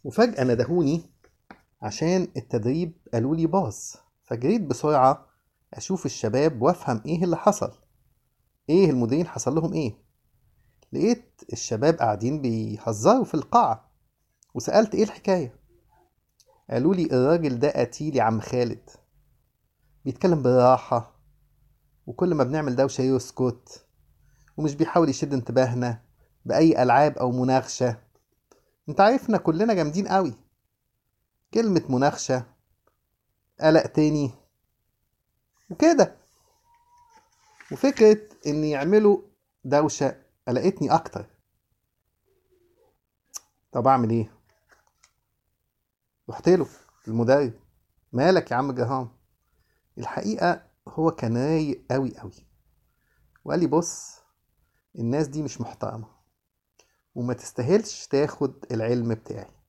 وفجأة ندهوني عشان التدريب قالوا لي باظ فجريت بسرعة أشوف الشباب وأفهم إيه اللي حصل إيه المديرين حصل لهم إيه لقيت الشباب قاعدين بيهزروا في القاعة وسألت إيه الحكاية قالوا لي الراجل ده قتيل يا عم خالد بيتكلم بالراحة وكل ما بنعمل دوشة يسكت ومش بيحاول يشد انتباهنا بأي ألعاب أو مناقشة انت عارفنا كلنا جامدين قوي كلمة مناقشة قلق تاني وكده وفكرة إن يعملوا دوشة قلقتني أكتر طب أعمل إيه؟ رحت له المدرب مالك يا عم جهام الحقيقة هو كان رايق أوي أوي وقال لي بص الناس دي مش محترمة وما تستاهلش تاخد العلم بتاعي